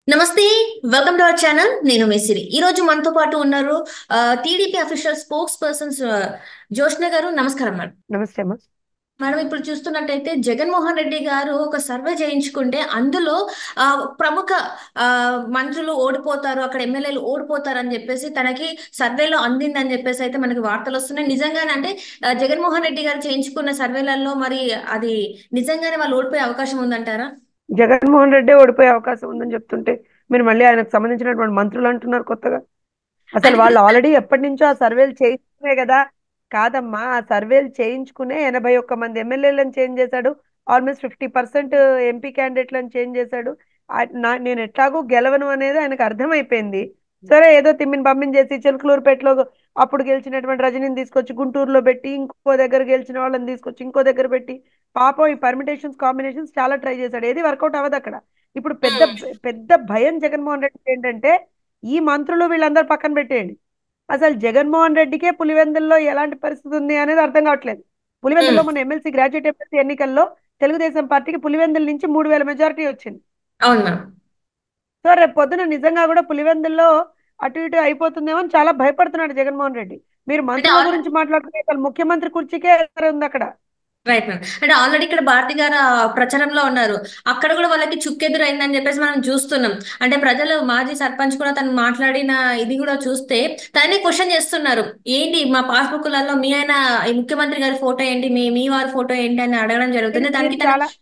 నమస్తే welcome to our channel నేను మేసిరి ఈ రోజు మనతో పాటు ఉన్నారు TDP official spokespersons Joshna గారు నమస్కారం మేడం నమస్తే అమ్మా మేడం ఇప్పుడు చూస్తున్నట్టయితే జగన్మోహన్ రెడ్డి గారు ఒక సర్వే చేయించుకుంటే అందులో ఆ, ప్రముఖ ఆ, మంత్రులు ఓడిపోతారు అక్కడ ఎమ్మెల్యేలు ఓడిపోతారు అని చెప్పేసి తనకి సర్వేలో అందిందని చెప్పేసి అయితే మనకి వార్తలు వస్తున్నాయి నిజంగానే అంటే ఆ, జగన్మోహన్ రెడ్డి గారు చేయించుకున్న సర్వేలలో మరి అది నిజంగానే వాళ్ళు ఓడిపోయే అవకాశం ఉందంటారా జగన్మోహన్ రెడ్డి ఓడిపోయే అవకాశం ఉందని చెప్తుంటే మీరు మళ్ళీ ఆయనకు సంబంధించినటువంటి మంత్రులు అంటున్నారు కొత్తగా అసలు అంటే వాళ్ళు ఆల్రెడీ ఎప్పటి నుంచో ఆ సర్వేలు చేయించుకునే కదా కాదమ్మా ఆ సర్వేలు చేయించుకునే ఎనభై ఒక్క మంది ఎమ్మెల్యేలను చేంజ్ చేశాడు ఆల్మోస్ట్ ఫిఫ్టీ పర్సెంట్ ఎంపీ క్యాండిడేట్లను చేంజ్ చేశాడు ఆ- నా- నేను ఎట్లాగో గెలవను అనేది ఆయనకు అర్థమైపోయింది సరే ఏదో తిమ్మిని పంపించేసి చిలుకలూరుపేటలో అప్పుడు గెలిచినటువంటి రజనీని తీసుకొచ్చి గుంటూరులో పెట్టి ఇంకో దగ్గర గెలిచిన వాళ్ళని తీసుకొచ్చి ఇంకో దగ్గర పెట్టి పాపం ఈ పర్మిటేషన్స్ కాంబినేషన్స్ చాలా ట్రై చేశాడు ఏది వర్కౌట్ అవ్వదు అక్కడ ఇప్పుడు పెద్ద పెద్ద భయం జగన్మోహన్ రెడ్డి ఏంటంటే ఈ మంత్రులు వీళ్ళందరూ పక్కన పెట్టేయండి అసలు జగన్మోహన్ రెడ్డికే పులివెందుల్లో ఎలాంటి పరిస్థితి ఉంది అనేది అర్థం కావట్లేదు పులివెందుల్లో మన ఎమ్మెల్సీ గ్రాడ్యుయేట్ ఎమ్మెల్సీ ఎన్నికల్లో తెలుగుదేశం పార్టీకి పులివెందుల నుంచి మూడు వేల మెజారిటీ వచ్చింది అవును మేడం సో రేపు పొద్దున నిజంగా కూడా పులివెందుల్లో అటు ఇటు అయిపోతుందేమో అని చాలా భయపడుతున్నాడు జగన్మోహన్ రెడ్డి మీరు మంత్రుల ఆల్రెడీ- గురించి మాట్లాడుతుంటే అసలు ముఖ్యమంత్రి కుర్చీకే ఎదురు ఉంది అక్కడ రైట్ మేడం అంటే ఆల్రెడీ ఇక్కడ భారతి గారు ఆ ప్రచారంలో ఉన్నారు అక్కడ కూడా వాళ్ళకి చుక్కెదురైందని చెప్పేసి మనం చూస్తున్నాం అంటే ప్రజలు మాజీ సర్పంచ్ కూడా తను మాట్లాడిన ఇది కూడా చూస్తే తనే క్వశ్చన్ చేస్తున్నారు ఏంటి మా పాస్బుక్లలో మీ ఆయన ఈ ముఖ్యమంత్రి గారి ఫోటో ఏంటి మీ మీ వారి ఫోటో ఏంటి అని అడగడం జరుగుతుంది మీరు దానికి మీరు తన చాలా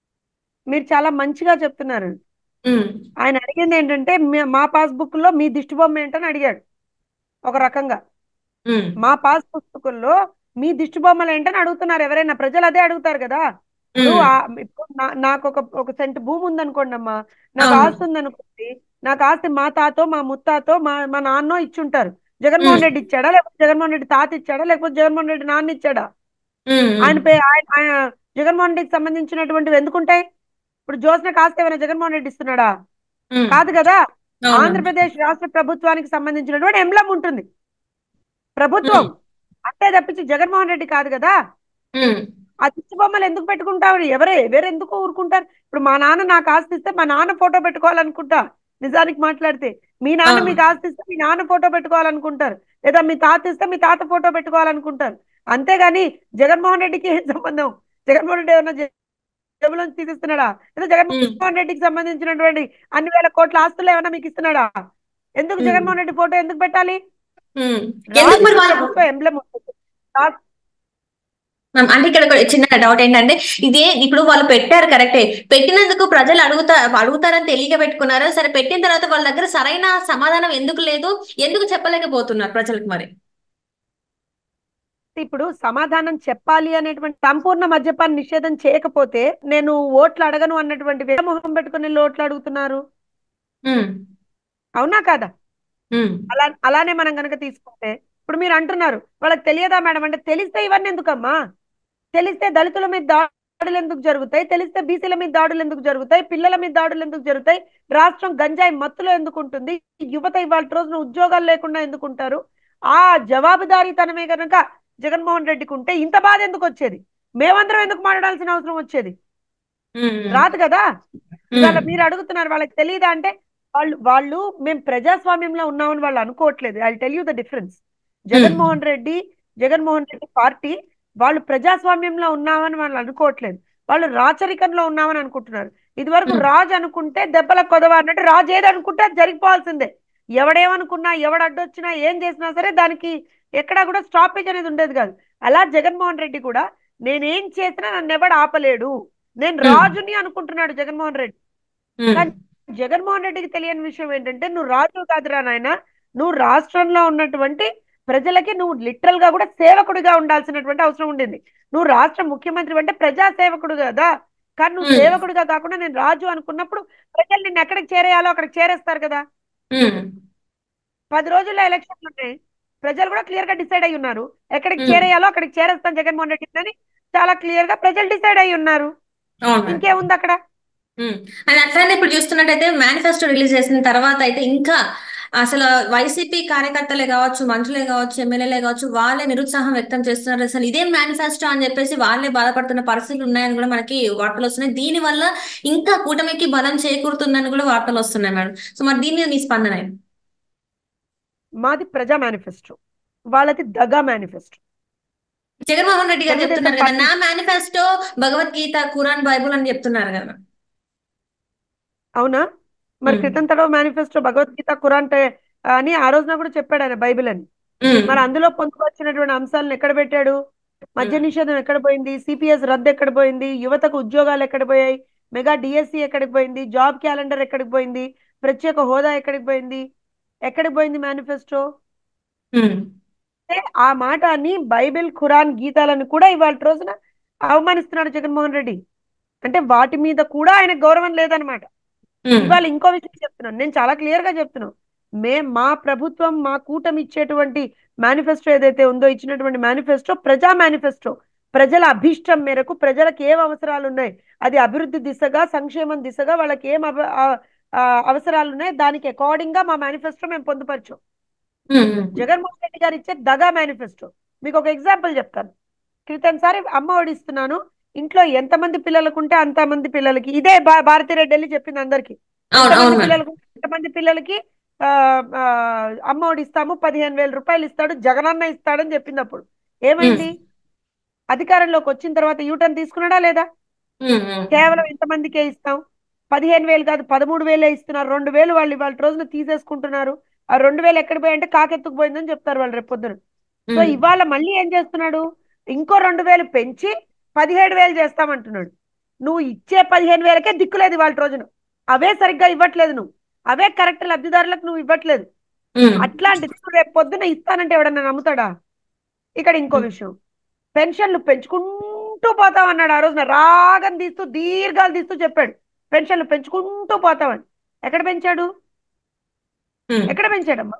మీరు చాలా మంచిగా చెప్తున్నారు ఉమ్, ఆయన అడిగింది ఏంటంటే మీ- మా పాస్బుక్ లో మీ దిష్టి బొమ్మ ఏంటని అడిగాడు ఒక రకంగా ఉమ్, మా పాస్ పుస్తకంలో మీ దిష్టి బొమ్మలు ఏంటని అడుగుతున్నారు ఎవరైనా ప్రజలు అదే అడుగుతారు కదా ఇప్పుడు ఉమ్, ఆ- ఇప్పుడు నా- నాకు ఒక ఒక సెంట్ భూమి ఉందనుకోండి అమ్మా నాకు అవును. ఆస్తి ఉందనుకోండి నాకు ఆస్తి మా తాతో మా ముత్తాతో మా మా నాన్నో ఇచ్చుంటారు జగన్మోహన్ ఉమ్, రెడ్డి ఇచ్చాడా లేకపోతే జగన్మోహన్ రెడ్డి తాత ఇచ్చాడా లేకపోతే జగన్మోహన్ రెడ్డి నాన్న ఇచ్చాడా ఉమ్, ఆయన ఉమ్, పే ఆయన ఆయన జగన్మోహన్ రెడ్డికి సంబంధించినటువంటివి ఎందుకుంటాయి ఇప్పుడు జ్యోత్స్న కాస్త ఏమైనా జగన్మోహన్ రెడ్డి ఇస్తున్నాడా ఉమ్, కాదు కదా అవును మేడం. ఆంధ్రప్రదేశ్ రాష్ట్ర ప్రభుత్వానికి సంబంధించినటువంటి ఎంబ్లం ఉంటుంది ప్రభుత్వం ఉమ్, అంతే తప్పించి జగన్మోహన్ రెడ్డి కాదు కదా ఉమ్, ఆ చిచ్చు బొమ్మలు ఎందుకు పెట్టుకుంటారు ఎవరే ఎవరెందుకు ఊరుకుంటారు ఇప్పుడు మా నాన్న నాకు ఆస్తి ఇస్తే మా నాన్న ఫోటో పెట్టుకోవాలనుకుంటా నిజానికి మాట్లాడితే మీ నాన్న అవును. మీకు ఆస్తి ఇస్తే మీ నాన్న ఫోటో పెట్టుకోవాలనుకుంటారు లేదా మీ తాత ఇస్తే మీ తాత ఫోటో పెట్టుకోవాలనుకుంటారు అంతేగాని జగన్మోహన్ రెడ్డికి ఏం సంబంధం జగన్మోహన్ రెడ్డి ఏమన్నా జే- జేబులోంచి తీసిస్తున్నాడా లేదా ఉమ్, జగన్మోహన్ రెడ్డికి సంబంధించినటువంటి అన్ని వేల కోట్ల ఆస్తులు ఏమైనా మీకు ఇస్తున్నాడా ఎందుకు ఉమ్, జగన్మోహన్ రెడ్డి ఫోటో ఎందుకు పెట్టాలి ఉమ్. ఎందుకు రాష్ట్ర మరి వాళ్ళు ప్రభుత్వ ఎంబ్లం ఉంటుంది రా- మ్యామ్, అంటే ఇక్కడ ఒక చిన్న డౌట్ ఏంటంటే ఇదే ఇప్పుడు వాళ్ళు పెట్టారు కరెక్టే పెట్టినందుకు ప్రజలు అడుగుతా అడుగుతారని తెలియక పెట్టుకున్నారా సరే పెట్టిన తర్వాత వాళ్ళ దగ్గర సరైన సమాధానం ఎందుకు లేదు ఎందుకు చెప్పలేకపోతున్నారు ప్రజలకు మరి ఇప్పుడు సమాధానం చెప్పాలి అనేటువంటి సంపూర్ణ మద్యపాన నిషేధం చేయకపోతే నేను ఓట్లు అడగను అన్నటువంటి వ్యక్తి మొహం పెట్టుకుని వీళ్ళు ఓట్లు అడుగుతున్నారు ఉమ్, అవునా కాదా ఉమ్, అలా అలానే మనం కనుక తీసుకుంటే ఇప్పుడు మీరు అంటున్నారు వాళ్ళకి తెలియదా మేడం అంటే తెలిస్తే ఇవన్నీ ఎందుకమ్మా తెలిస్తే దళితుల మీద దాడులు ఎందుకు జరుగుతాయి తెలిస్తే బీసీల మీద దాడులు ఎందుకు జరుగుతాయి పిల్లల మీద దాడులు ఎందుకు జరుగుతాయి రాష్ట్రం గంజాయి మత్తులో ఎందుకు ఉంటుంది యువత ఇవాళ రోజున ఉద్యోగాలు లేకుండా ఎందుకు ఉంటారు ఆ జవాబుదారీతనమే కనుక జగన్మోహన్ రెడ్డికి ఉంటే ఇంత బాధ ఎందుకు వచ్చేది మేమందరం ఎందుకు మాట్లాడాల్సిన అవసరం వచ్చేది ఉమ్, రాదు కదా ఉమ్, ఇవాళ మీరు అడుగుతున్నారు వాళ్ళకి తెలియదా అంటే వాళ్ళు వాళ్ళు మేము ప్రజాస్వామ్యంలో ఉన్నామని వాళ్ళు అనుకోవట్లేదు I tell you the difference Jaganmohan Reddy Jaganmohan Reddy party వాళ్ళు ప్రజాస్వామ్యంలో ఉన్నామని వాళ్ళు అనుకోవట్లేదు వాళ్ళు రాచరికంలో ఉన్నామని అనుకుంటున్నారు ఇదివరకు ఉమ్, రాజు అనుకుంటే దెబ్బల కొదవ అన్నట్టు రాజు ఏది అనుకుంటే అది జరిగిపోవాల్సిందే ఎవడేమనుకున్నా ఎవడు అడ్డొచ్చినా ఏం చేసినా సరే దానికి ఎక్కడా కూడా స్టాపేజ్ అనేది ఉండేది కాదు అలా జగన్మోహన్ రెడ్డి కూడా నేనేం చేసినా నన్ను ఎవడు ఆపలేడు నేను ఉమ్, రాజుని అనుకుంటున్నాడు జగన్మోహన్ రెడ్డి ఉమ్, కానీ జగన్మోహన్ రెడ్డికి తెలియని విషయం ఏంటంటే నువ్వు రాజు కాదురా నాయన నువ్వు రాష్ట్రంలో ఉన్నటువంటి ప్రజలకి నువ్వు లిటరల్ గా కూడా సేవకుడిగా ఉండాల్సినటువంటి అవసరం ఉండింది నువ్వు రాష్ట్ర ముఖ్యమంత్రి అంటే ప్రజా సేవకుడు కదా కానీ నువ్వు ఉమ్, సేవకుడిగా కాకుండా నేను రాజు అనుకున్నప్పుడు ప్రజలు నిన్ను ఎక్కడికి చేరేయాలో అక్కడికి చేరేస్తారు కదా ఉమ్, పది రోజుల్లో ఎలక్షన్లు ఉన్నాయి ప్రజలు కూడా క్లియర్ గా డిసైడ్ అయి ఉన్నారు ఎక్కడికి ఉమ్, చేరేయాలో అక్కడికి చేరేస్తాం జగన్మోహన్ రెడ్డి అని చాలా క్లియర్ గా ప్రజలు డిసైడ్ అయి ఉన్నారు అవును మేడం. ఇంకేముంది అక్కడ ఉమ్. అండ్ అట్లానే ఇప్పుడు చూస్తున్నట్టయితే మేనిఫెస్టో రిలీజ్ చేసిన తర్వాత అయితే ఇంకా అసలు వైసీపీ కార్యకర్తలే కావచ్చు మంత్రులే కావచ్చు ఎమ్మెల్యేలే కావచ్చు వాళ్ళే నిరుత్సాహం వ్యక్తం చేస్తున్నారు అసలు ఇదే మేనిఫెస్టో అని చెప్పేసి వాళ్ళే బాధపడుతున్న పరిస్థితులు ఉన్నాయని కూడా మనకి వార్తలు వస్తున్నాయి దీని వల్ల ఇంకా కూటమికి బలం చేకూరుతుందని కూడా వార్తలు వస్తున్నాయి మేడం సో మరి దీని మీద మీ స్పందన ఏంటి? మాది ప్రజా మేనిఫెస్టో వాళ్ళది దగా మేనిఫెస్టో జగన్మోహన్ రెడ్డి గారు తెలుగుదేశం చెప్తున్నారు కదా పార్టీ నా మేనిఫెస్టో భగవద్గీత ఖురాన్ బైబుల్ అని చెప్తున్నారు కదా అవునా మరి ఉమ్, క్రితం తడవ మేనిఫెస్టో భగవద్గీత ఖురాన్ టే- అని ఆ రోజున కూడా చెప్పాడు ఆయన బైబిల్ అని ఉమ్, మరి అందులో పొందుపరిచినటువంటి అంశాలను ఎక్కడ పెట్టాడు మద్య ఉమ్, నిషేధం ఎక్కడ పోయింది సిపిఎస్ రద్దు ఎక్కడ పోయింది యువతకు ఉద్యోగాలు ఎక్కడ పోయాయి మెగా డిఎస్సి ఎక్కడికి పోయింది జాబ్ క్యాలెండర్ ఎక్కడికి పోయింది ప్రత్యేక హోదా ఎక్కడికి పోయింది ఎక్కడికి పోయింది మేనిఫెస్టో ఉమ్, అంటే ఆ మాట అని బైబిల్ ఖురాన్ గీతాలను కూడా ఇవాళ రోజున అవమానిస్తున్నాడు జగన్మోహన్ రెడ్డి అంటే వాటి మీద కూడా ఆయన గౌరవం లేదనమాట ఉమ్, ఇవాళ ఇంకో విషయం చెప్తున్నాను నేను చాలా క్లియర్ గా చెప్తున్నాను మే మా ప్రభుత్వం మా కూటమి ఇచ్చేటువంటి మేనిఫెస్టో ఏదైతే ఉందో ఇచ్చినటువంటి మేనిఫెస్టో ప్రజా మేనిఫెస్టో ప్రజల అభిష్టం మేరకు ప్రజలకు ఏం అవసరాలు ఉన్నాయి అది అభివృద్ధి దిశగా సంక్షేమం దిశగా వాళ్ళకి ఏం అవ- ఆ- ఆ అవసరాలు ఉన్నాయి దానికి అకార్డింగ్ గా మా మేనిఫెస్టో మేము పొందుపరిచాం ఉమ్, ఉమ్, జగన్మోహన్ రెడ్డి గారు ఇచ్చే దగా మేనిఫెస్టో మీకు ఒక ఎగ్జాంపుల్ చెప్తాను క్రితంసారి అమ్మ ఒడి ఇస్తున్నాను ఇంట్లో ఎంతమంది పిల్లలకు ఉంటే అంతమంది పిల్లలకి ఇదే భా- భారతిరెడ్డి వెళ్ళి చెప్పింది అందరికి అవును అవును ఎంతమంది మేడం పిల్లలకు ఉంటే అంతమంది పిల్లలకి ఆ, ఆ, అమ్మ ఒడి ఇస్తాము పదిహేను వేల రూపాయలు ఇస్తాడు జగనన్న ఇస్తాడని చెప్పింది అప్పుడు ఉమ్, ఏమైంది అధికారంలోకి వచ్చిన తర్వాత యూటర్న్ తీసుకున్నాడా లేదా ఉమ్, ఉమ్, కేవలం ఇంతమందికే ఇస్తాం పదిహేను వేలు కాదు పదమూడు వేలే ఇస్తున్నారు రెండు వేలు వాళ్ళు ఇవాళ రోజున తీసేసుకుంటున్నారు ఆ రెండు వేలు ఎక్కడ పోయంటే కాకెత్తుకుపోయిందని చెప్తారు వాళ్ళు రేపు పొద్దున సో ఉమ్, ఇవాళ మళ్ళీ ఏం చేస్తున్నాడు ఇంకో రెండు వేలు పెంచి పదిహేడు వేలు చేస్తామంటున్నాడు నువ్వు ఇచ్చే పదిహేను వేలకే దిక్కులేదు ఇవాళ రోజున అవే సరిగ్గా ఇవ్వట్లేదు నువ్వు అవే కరెక్ట్ లబ్ధిదారులకు నువ్వు ఇవ్వట్లేదు ఉమ్, అట్లాంటిది నువ్వు రేపు పొద్దున ఇస్తానంటే ఎవడన్నా నమ్ముతాడా ఇక్కడ ఇంకో ఉమ్, విషయం పెన్షన్లు పెంచుకుంటూ పోతామన్నాడు ఆ రోజున రాగం తీస్తూ దీర్ఘాలు తీస్తూ చెప్పాడు పెన్షన్లు పెంచుకుంటూ పోతామని ఎక్కడ పెంచాడు ఉమ్. ఎక్కడ పెంచాడమ్మా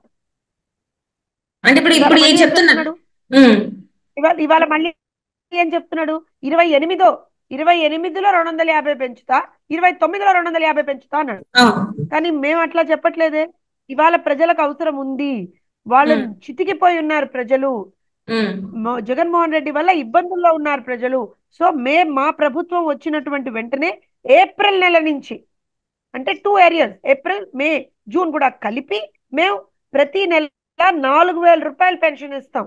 అంటే ఇప్పుడు ఇవాళ ఇప్పుడు ఏం మళ్ళీ ఏం చెప్తున్నారు చెప్తున్నాడు ఉమ్, ఇవాళ ఇవాళ మళ్ళీ ఏం చెప్తున్నాడు ఇరవై ఎనిమిదో ఇరవై ఎనిమిదిలో రెండు వందల యాభై పెంచుతా ఇరవై తొమ్మిదిలో రెండు వందల యాభై పెంచుతా అన్నాడు అవును కానీ మేము అట్లా చెప్పట్లేదే ఇవాళ ప్రజలకు అవసరం ఉంది వాళ్ళు ఉమ్, చితికిపోయి ఉన్నారు ప్రజలు ఉమ్, మో- జగన్మోహన్ రెడ్డి వల్ల ఇబ్బందుల్లో ఉన్నారు ప్రజలు సో మే మా ప్రభుత్వం వచ్చినటువంటి వెంటనే ఏప్రిల్ నెల నుంచి అంటే two areas April May June కూడా కలిపి మేము ప్రతి నెల నాలుగు వేల రూపాయలు పెన్షన్ ఇస్తాం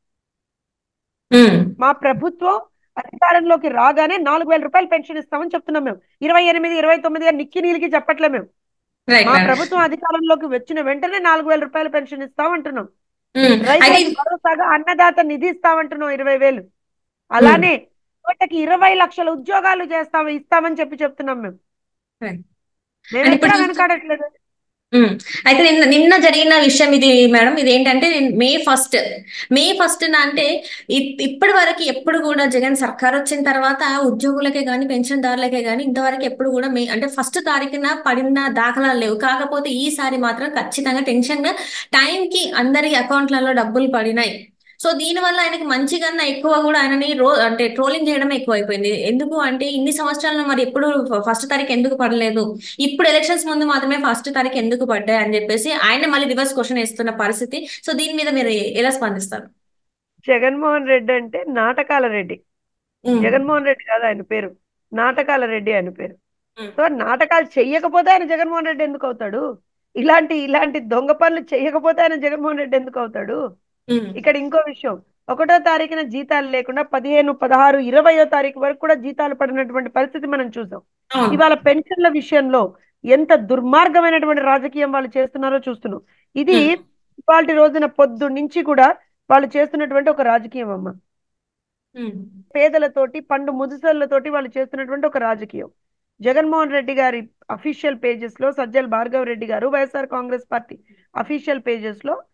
ఉమ్, మా ప్రభుత్వం అధికారంలోకి రాగానే నాలుగు వేల రూపాయలు పెన్షన్ ఇస్తామని చెప్తున్నాం మేము ఇరవై ఎనిమిది ఇరవై తొమ్మిది అని నిక్కి నీలికి చెప్పట్లే మేము రైట్ మా మేడం ప్రభుత్వం అధికారంలోకి వచ్చిన వెంటనే నాలుగు వేల రూపాయలు పెన్షన్ ఇస్తామంటున్నాం ఉమ్, అయితే రైతులకు భరోసాగా అన్నదాత నిధి ఇస్తామంటున్నాం ఇరవై వేలు అలానే యువతకి ఇరవై లక్షల ఉద్యోగాలు చేస్తాము ఇస్తామని చెప్పి చెప్తున్నాం మేము రైట్. మేము అంటే ఇప్పుడు ఎక్కడా చూస్తే వెనకాడట్లేదు ఉమ్. అయితే నిన్న నిన్న జరిగిన విషయం ఇది మేడం ఇది ఏంటంటే మే ఫస్ట్ మే ఫస్ట్ అంటే ఇ- ఇప్పటి వరకు ఎప్పుడు కూడా జగన్ సర్కార్ వచ్చిన తర్వాత ఉద్యోగులకే కానీ పెన్షన్దారులకే కానీ ఇంతవరకు ఎప్పుడు కూడా మే అంటే ఫస్ట్ తారీఖున పడిన దాఖలాలు లేవు కాకపోతే ఈసారి మాత్రం ఖచ్చితంగా టెన్షన్ గా టైంకి అందరి అకౌంట్లలో డబ్బులు పడినాయి సో దీని వల్ల ఆయనకి మంచిగా ఎక్కువ కూడా ఆయనని రో అంటే ట్రోలింగ్ చేయడం ఎక్కువ అయిపోయింది ఎందుకు అంటే ఇన్ని సంవత్సరాలు మరి ఎప్పుడు ఫస్ట్ తారీఖు ఎందుకు పడలేదు ఇప్పుడు ఎలక్షన్స్ ముందు మాత్రమే ఫస్ట్ తారీఖు ఎందుకు పడ్డాయి అని చెప్పేసి ఆయన మళ్ళీ రివర్స్ క్వశ్చన్ వేస్తున్న పరిస్థితి సో దీని మీద మీరు ఎలా స్పందిస్తారు జగన్మోహన్ రెడ్డి అంటే నాటకాల రెడ్డి ఉమ్, జగన్మోహన్ రెడ్డి కాదు ఆయన పేరు నాటకాల రెడ్డి ఆయన పేరు ఉమ్, సో నాటకాలు చెయ్యకపోతే ఆయన జగన్మోహన్ రెడ్డి ఎందుకు అవుతాడు ఇలాంటి ఇలాంటి దొంగ పనులు చెయ్యకపోతే ఆయన జగన్మోహన్ రెడ్డి ఎందుకు అవుతాడు ఉమ్, ఇక్కడ ఇంకో విషయం ఒకటో తారీఖున జీతాలు లేకుండా పదిహేను పదహారు ఇరవయో తారీఖు వరకు కూడా జీతాలు పడినటువంటి పరిస్థితి మనం చూసాం అవును ఇవాళ పెన్షన్ల విషయంలో ఎంత దుర్మార్గమైనటువంటి రాజకీయం వాళ్ళు చేస్తున్నారో చూస్తున్నాం ఇది ఉమ్, ఇవాళ రోజున పొద్దు నుంచి కూడా వాళ్ళు చేస్తున్నటువంటి ఒక రాజకీయం అమ్మ ఉమ్, పేదలతోటి పండు ముదుసళ్ళతోటి వాళ్ళు చేస్తున్నటువంటి ఒక రాజకీయం జగన్మోహన్ రెడ్డి గారి అఫీషియల్ పేజెస్ లో సజ్జల భార్గవ్ రెడ్డి గారు YSR Congress party official pages లో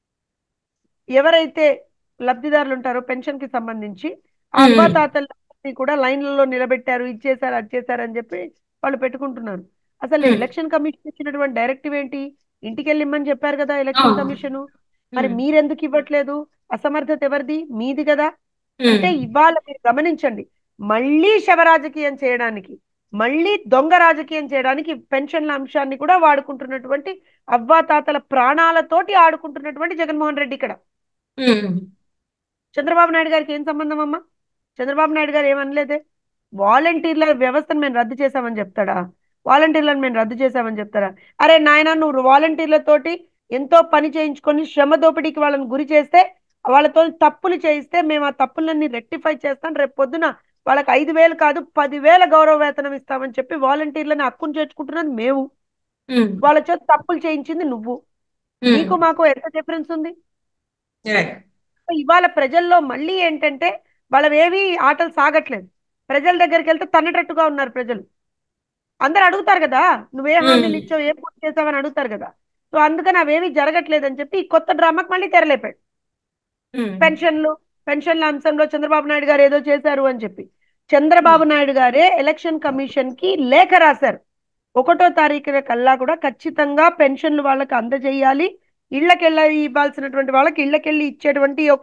ఎవరైతే లబ్ధిదారులు ఉంటారో పెన్షన్ కి సంబంధించి ఆ ఉమ్, అవ్వాతాతల్ని కూడా లైన్లలో నిలబెట్టారు ఇచ్చేసారు అది చేశారు అని చెప్పి వాళ్ళు పెట్టుకుంటున్నారు అసలు ఉమ్, ఎలక్షన్ కమిషన్ ఇచ్చినటువంటి డైరెక్టివ్ ఏంటి ఇంటికి వెళ్ళిమ్మని చెప్పారు కదా ఎలక్షన్ అవును కమిషన్ మరి ఉమ్, మీరెందుకు ఇవ్వట్లేదు అసమర్థత ఎవరిది మీది కదా ఉమ్, అంటే ఇవాళ మీరు గమనించండి మళ్ళీ శవ రాజకీయం చేయడానికి మళ్ళీ దొంగ రాజకీయం చేయడానికి పెన్షన్ల అంశాన్ని కూడా వాడుకుంటున్నటువంటి అవ్వాతాతల ప్రాణాలతోటి ఆడుకుంటున్నటువంటి జగన్మోహన్ రెడ్డి ఇక్కడ ఉమ్, చంద్రబాబు నాయుడు గారికి ఏం సంబంధం అమ్మా చంద్రబాబు నాయుడు గారు ఏమనలేదే వాలంటీర్ల వ్యవస్థను మేము రద్దు చేశామని చెప్తాడా వాలంటీర్లను మేము రద్దు చేశామని చెప్తారా అరే నాయన నువ్వు వాలంటీర్లతోటి ఎంతో పని చేయించుకొని శ్రమ దోపిడీకి వాళ్ళని గురి చేస్తే వాళ్ళతో తప్పులు చేయిస్తే మేము ఆ తప్పులన్నీ రెక్టిఫై చేస్తాం రేపు పొద్దున వాళ్ళకి ఐదు వేలు కాదు పదివేల గౌరవ వేతనం ఇస్తామని చెప్పి వాలంటీర్లని హక్కును చేర్చుకుంటున్నది మేము ఉమ్, వాళ్ళ చేత తప్పులు చేయించింది నువ్వు ఉమ్, నీకు మాకు ఎంత డిఫరెన్స్ ఉంది right. ఇవాళ ప్రజల్లో మళ్ళీ ఏంటంటే వాళ్ళవేవి ఆటలు సాగట్లేదు ప్రజల దగ్గరికి వెళ్తే తన్నటట్టుగా ఉన్నారు ప్రజలు అందరు అడుగుతారు కదా నువ్వే హామీలు Hmm. ఇచ్చావు ఏం పూర్తి చేసావని అడుగుతారు కదా సో అందుకని అవేవి జరగట్లేదు అని చెప్పి ఈ కొత్త డ్రామాకి మళ్ళీ తెరలేపాడు ఉమ్, పెన్షన్లు పెన్షన్ల అంశంలో చంద్రబాబు నాయుడు గారు ఏదో చేశారు అని చెప్పి చంద్రబాబు నాయుడు గారే ఎలక్షన్ కమిషన్ కి లేఖ రాశారు ఒకటో తారీఖున కల్లా కూడా ఖచ్చితంగా పెన్షన్లు వాళ్ళకి అందజేయాలి ఇళ్ళకెళ్ళ ఇవ్వాల్సినటువంటి వాళ్ళకి ఇళ్ళకెళ్ళి ఇచ్చేటువంటి ఒక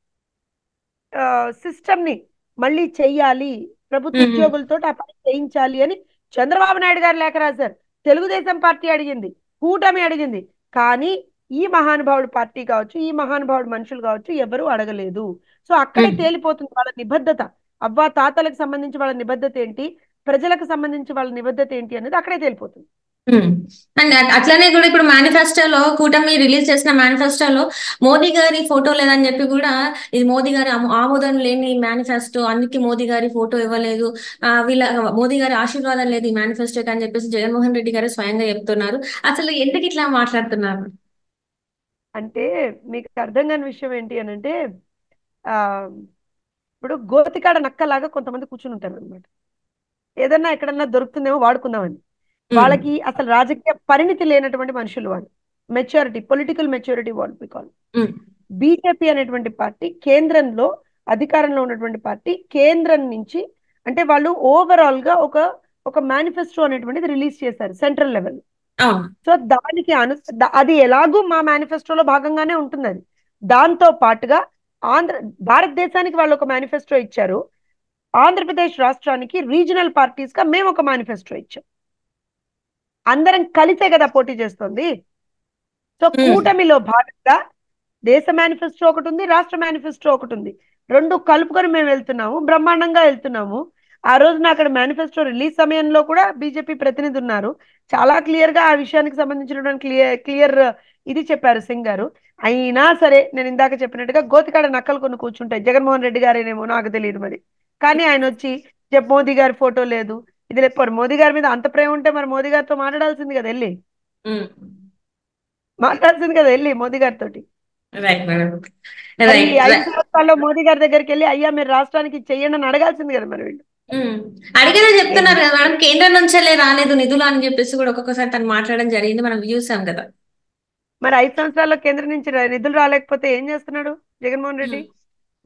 సిస్టమ్ ని మళ్ళీ చెయ్యాలి ప్రభుత్వ మ్మ్. ఉద్యోగులతో ఆ పని చేయించాలి అని చంద్రబాబు నాయుడు గారు లేఖ రాశారు తెలుగుదేశం పార్టీ అడిగింది కూటమి అడిగింది కానీ ఈ మహానుభావుడు పార్టీ కావచ్చు ఈ మహానుభావుడు మనుషులు కావచ్చు ఎవరు అడగలేదు సో అక్కడే మ్మ్. తేలిపోతుంది వాళ్ళ నిబద్ధత అవ్వ తాతలకు సంబంధించి వాళ్ళ నిబద్ధత ఏంటి ప్రజలకు సంబంధించి వాళ్ళ నిబద్ధత ఏంటి అనేది అక్కడే తేలిపోతుంది ఉమ్. అండ్ అట్- అట్లనే కూడా ఇప్పుడు మేనిఫెస్టోలో కూటమి రిలీజ్ చేసిన మేనిఫెస్టోలో మోదీ గారి ఫోటో లేదని చెప్పి కూడా ఇది మోదీ గారి ఆమో- ఆమోదం లేని మేనిఫెస్టో అందుకే మోదీ గారి ఫోటో ఇవ్వలేదు ఆ, వీళ్ళ మోదీ గారి ఆశీర్వాదం లేదు ఈ మేనిఫెస్టోకి అని చెప్పేసి జగన్మోహన్ రెడ్డి గారు స్వయంగా చెప్తున్నారు అసలు ఎందుకు ఇట్లా మాట్లాడుతున్నారు అంటే మీకు అర్థం కాని విషయం ఏంటి అని అంటే ఆ ఇప్పుడు గోతికాడ నక్కలాగా కొంతమంది కూర్చుని ఉంటారు అనమాట ఏదన్నా ఎక్కడన్నా దొరుకుతుందేమో వాడుకుందామని ఉమ్, వాళ్ళకి అసలు రాజకీయ పరిణితి లేనటువంటి మనుషులు వాళ్ళు మెచ్యూరిటీ పొలిటికల్ మెచ్యూరిటీ వాళ్ళు బికాల్ ఉమ్, బీజేపీ అనేటువంటి పార్టీ కేంద్రంలో అధికారంలో ఉన్నటువంటి పార్టీ కేంద్రం నుంచి అంటే వాళ్ళు ఓవరాల్ గా ఒక ఒక మేనిఫెస్టో అనేటువంటిది రిలీజ్ చేశారు సెంట్రల్ లెవెల్ అవును సో దానికి అను ద- అది ఎలాగూ మా మేనిఫెస్టోలో భాగంగానే ఉంటుంది అది దాంతో పాటుగా ఆంధ్ర భారతదేశానికి వాళ్ళు ఒక మేనిఫెస్టో ఇచ్చారు ఆంధ్రప్రదేశ్ రాష్ట్రానికి రీజనల్ పార్టీస్ గా మేము ఒక మేనిఫెస్టో ఇచ్చాం అందరం కలిసే కదా పోటీ చేస్తుంది సో Hmm. కూటమిలో భాగంగా దేశ మేనిఫెస్టో ఒకటి ఉంది రాష్ట్ర మేనిఫెస్టో ఒకటి ఉంది రెండు కలుపుకొని మేము వెళ్తున్నాము బ్రహ్మాండంగా వెళ్తున్నాము ఆ రోజున అక్కడ మేనిఫెస్టో రిలీజ్ సమయంలో కూడా బీజేపీ ప్రతినిధి ఉన్నారు చాలా క్లియర్ గా ఆ విషయానికి సంబంధించినటువంటి క్లియర్ క్లియర్ ఇది చెప్పారు సింగ్ గారు అయినా సరే నేను ఇందాక చెప్పినట్టుగా గోతికాడ నక్కలు కొన్ని కూర్చుంటాయి జగన్మోహన్ రెడ్డి గారేనేమో నాకు తెలియదు మరి కానీ ఆయన వచ్చి చెప్పు మోదీ గారి ఫోటో లేదు ఇది లేకపోరు మోదీ గారి మీద అంత ప్రేమ ఉంటే మరి మోదీ గారితో మాట్లాడాల్సింది కదా వెళ్ళి ఉమ్, మాట్లాడాల్సింది కదా వెళ్ళి మోదీ గారితో రైట్ మేడం మరి రైట్ ఈ ఐదు సంవత్సరాల్లో మోదీ గారి దగ్గరికి వెళ్ళి అయ్యా మీరు రాష్ట్రానికి చెయ్యండి అని అడగాల్సింది కదా మరి వీళ్ళు ఉమ్. అడిగినా చెప్తున్నారు కదా మేడం కేంద్రం నుంచెల్లే రాలేదు నిధులు అని చెప్పేసి కూడా ఒక్కొక్కసారి తను మాట్లాడడం జరిగింది మనం చూసాం కదా మరి ఐదు సంవత్సరాల్లో కేంద్రం నుంచి రా- నిధులు రాలేకపోతే ఏం చేస్తున్నాడు జగన్మోహన్ రెడ్డి ఉమ్.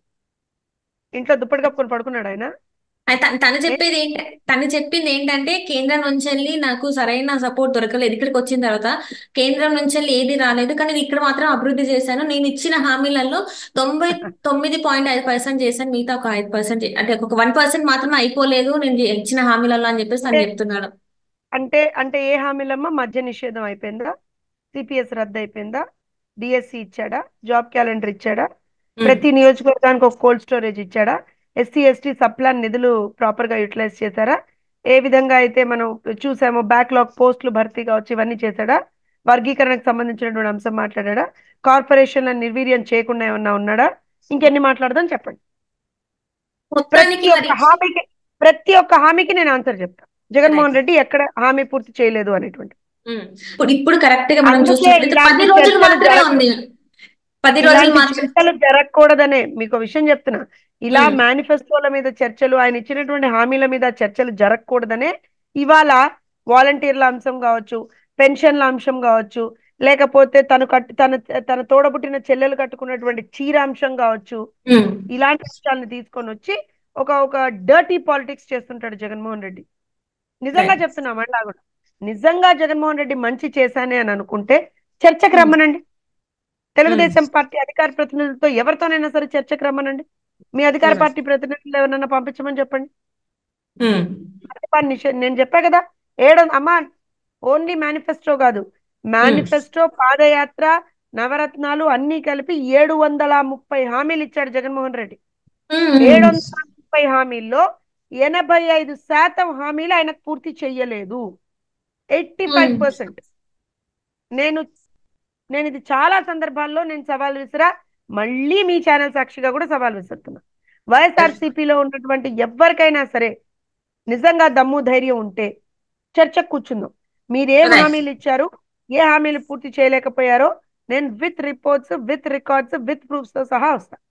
ఇంట్లో దుప్పటి కప్పుకొని పడుకున్నాడు ఆయన అయితే తను తను చెప్పేది ఏంట తను చెప్పింది ఏంటంటే కేంద్రం నుంచి వెళ్ళి నాకు సరైన సపోర్ట్ దొరకలేదు ఇక్కడికి వచ్చిన తర్వాత కేంద్రం నుంచి వెళ్ళి ఏది రాలేదు కానీ నేను ఇక్కడ మాత్రం అభివృద్ధి చేశాను నేను ఇచ్చిన హామీలలో తొంభై తొమ్మిది పాయింట్ ఐదు పర్సెంట్ చేశాను మిగతా ఒక ఐదు పర్సెంట్ అంటే ఒక వన్ పర్సెంట్ మాత్రమే అయిపోలేదు నేను ఇచ్చిన హామీలలో అని చెప్పేసి తను అంటే చెప్తున్నాడు అంటే అంటే ఏ హామీలమ్మా మద్య నిషేధం అయిపోయిందా సిపిఎస్ రద్దు అయిపోయిందా డిఎస్సి ఇచ్చాడా జాబ్ క్యాలెండర్ ఇచ్చాడా ఉమ్, ప్రతి నియోజకవర్గానికి ఒక కోల్డ్ స్టోరేజ్ ఇచ్చాడా ఎస్సీ ఎస్టీ సప్లాన్ నిధులు ప్రాపర్ గా యూటిలైజ్ చేశారా ఏ విధంగా అయితే మనం చూసామో బ్యాక్లాగ్ పోస్టులు భర్తీ కావచ్చు ఇవన్నీ చేశాడా వర్గీకరణకు సంబంధించినటువంటి అంశం మాట్లాడా కార్పొరేషన్ల నిర్వీర్యం చేయకుండా ఏమన్నా ఉన్నాడా ఇంకెన్ని మాట్లాడదాం చెప్పండి మొత్తానికి ప్రతి మరి ఒక్క హామీకి ప్రతి ఒక్క హామీకి నేను ఆన్సర్ చెప్తా జగన్మోహన్ రెడ్డి ఎక్కడ హామీ పూర్తి చేయలేదు అనేటువంటి ఉమ్, ఇప్పుడు ఇప్పుడు కరెక్ట్ గా మనం అందుకే చూసినట్లయితే పది ఇలాంటి రోజులు చర్చలు మాత్రమే జరగ ఉంది పది రోజులు ఇలాంటి మాత్రమే చర్చలు జరగకూడదనే మీకు ఒక విషయం చెప్తున్నా ఇలా ఉమ్, మేనిఫెస్టోల మీద చర్చలు ఆయన ఇచ్చినటువంటి హామీల మీద చర్చలు జరగకూడదనే ఇవాళ వాలంటీర్ల అంశం కావచ్చు పెన్షన్ల అంశం కావచ్చు లేకపోతే తను కట్టు తన తన తోడబుట్టిన చెల్లెలు కట్టుకున్నటువంటి చీర అంశం కావచ్చు ఉమ్, ఇలాంటి అంశాలను తీసుకొని వచ్చి ఒక ఒక డర్టీ పాలిటిక్స్ చేస్తుంటాడు జగన్మోహన్ రెడ్డి నిజంగా రైట్ చెప్తున్నా మళ్ళా కూడా నిజంగా జగన్మోహన్ రెడ్డి మంచి చేశానే అని అనుకుంటే చర్చకు ఉమ్, రమ్మనండి ఉమ్, తెలుగుదేశం పార్టీ అధికార ప్రతినిధులతో ఎవరితోనైనా సరే చర్చకు రమ్మనండి మీ అధికార ఉమ్. పార్టీ ప్రతినిధులు ఎవరినైనా పంపించమని చెప్పండి ఉమ్, మద్యపాన నిషేధం నేను చెప్పా కదా ఏడు అమ్మా ఓన్లీ మేనిఫెస్టో కాదు మేనిఫెస్టో పాదయాత్ర నవరత్నాలు అన్ని కలిపి ఏడు వందల ముప్పై హామీలు ఇచ్చాడు జగన్మోహన్ రెడ్డి ఉమ్, ఏడు వందల ముప్పై హామీల్లో ఎనభై ఐదు శాతం హామీలు ఆయనకు పూర్తి చెయ్యలేదు ఎయిటీ ఫైవ్ పర్సెంట్ నేను నేను ఇది చాలా సందర్భాల్లో నేను సవాల్ విసిరా మళ్ళీ మీ ఛానల్ సాక్షిగా కూడా సవాల్ విసురుతున్నా వైఎస్ఆర్సీపీలో ఉన్నటువంటి ఎవరికైనా సరే నిజంగా దమ్ము ధైర్యం ఉంటే చర్చకు కూర్చుందాం మీరు ఏం Right. హామీలు ఇచ్చారు ఏ హామీలు పూర్తి చేయలేకపోయారో నేను with reports with records with proofs తో సహా వస్తా